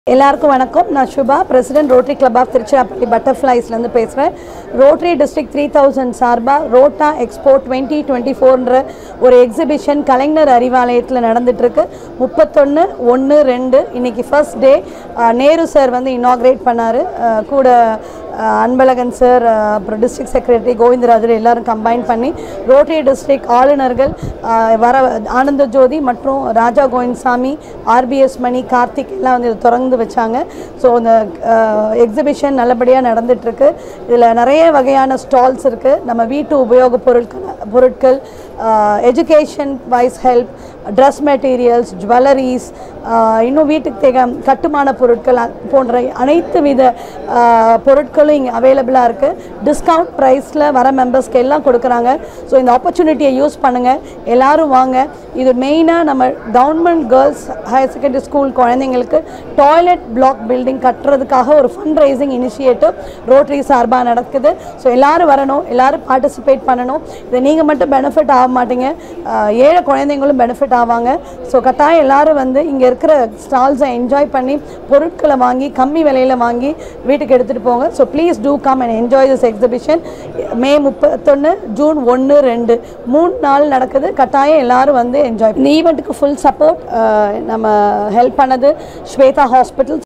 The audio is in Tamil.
எல்லாருக்கும் வணக்கம் நான் Subha president Rotary Club of Tiruchirappalli பட்டர்ஃப்ளைஸ்லேருந்து பேசுகிறேன் ரோட்டரி டிஸ்ட்ரிக்ட் த்ரீ தௌசண்ட் சார்பாக ரோட்டா எக்ஸ்போ டுவெண்ட்டி டுவெண்ட்டி ஃபோர்ன்ற ஒரு எக்ஸிபிஷன் கலைஞர் அறிவாலயத்தில் நடந்துட்டுருக்கு முப்பத்தொன்று ஒன்று ரெண்டு இன்னைக்கு ஃபர்ஸ்ட் டே நேரு சார் வந்து இனாக்ரேட் பண்ணார் கூட அஹ், அன்பழகன் சார் அஹ், அப்புறம் டிஸ்ட்ரிக்ட் செக்ரட்டரி கோவிந்தராஜர் எல்லாரும் கம்பைன் பண்ணி ரோட்டரி டிஸ்ட்ரிக்ட் ஆளுநர்கள் அஹ், வர ஆனந்த ஜோதி மற்றும் ராஜா கோவிந்தசாமி ஆர்பிஎஸ் மணி கார்த்திக் எல்லாம் வந்து இதை திறந்து வச்சாங்க ஸோ இந்த எக்ஸிபிஷன் நல்லபடியாக நடந்துட்டுருக்கு இதில் நிறைய வகையான ஸ்டால்ஸ் இருக்குது நம்ம வீட்டு உபயோகப் பொருட்கள் பொருட்கள் education wise help dress materials jewelleries இன்னும் வீட்டுக்கு தேவை கட்டுமான பொருட்கள் அ- போன்ற அனைத்து வித ஆஹ், பொருட்களும் இங்கே அவைலபிளாக இருக்குது டிஸ்கவுண்ட் ப்ரைஸில் வர மெம்பர்ஸ்க்கு எல்லாம் கொடுக்குறாங்க ஸோ இந்த ஆப்பர்ச்சுனிட்டியை யூஸ் பண்ணுங்கள் எல்லாரும் வாங்க இது மெயினாக நம்ம government girls higher secondary school குழந்தைங்களுக்கு டாய்லெட் பிளாக் பில்டிங் கட்டுறதுக்காக ஒரு ஃபண்ட் ரைசிங் இனிஷியேட்டிவ் ரோட்டரி சார்பாக நடக்குது ஸோ எல்லாரும் வரணும் எல்லாரும் பார்ட்டிசிபேட் பண்ணணும் இதை நீங்கள் மட்டும் பெனிஃபிட் ஆக மாட்டீங்க ஆஹ் ஏழை குழந்தைங்களும் பெனிஃபிட் ஆவாங்க ஸோ கட்டாயம் எல்லாரும் வந்து இங்கே இருக்கிற ஸ்டால்ஸை என்ஜாய் பண்ணி பொருட்களை வாங்கி கம்மி விலையில் வாங்கி வீட்டுக்கு எடுத்துகிட்டு போங்க so please do come and enjoy this exhibition May முப்பத்தொன்று ஜூன் ஒன்று ரெண்டு மூணு நாள் நடக்குது கட்டாயம் எல்லாரும் வந்து என்ஜாய் இந்த ஈவெண்ட்டுக்கு ஃபுல் சப்போர்ட் நம்ம ஹெல்ப் பண்ணது ஸ்வேதா ஹாஸ்பிட்டல்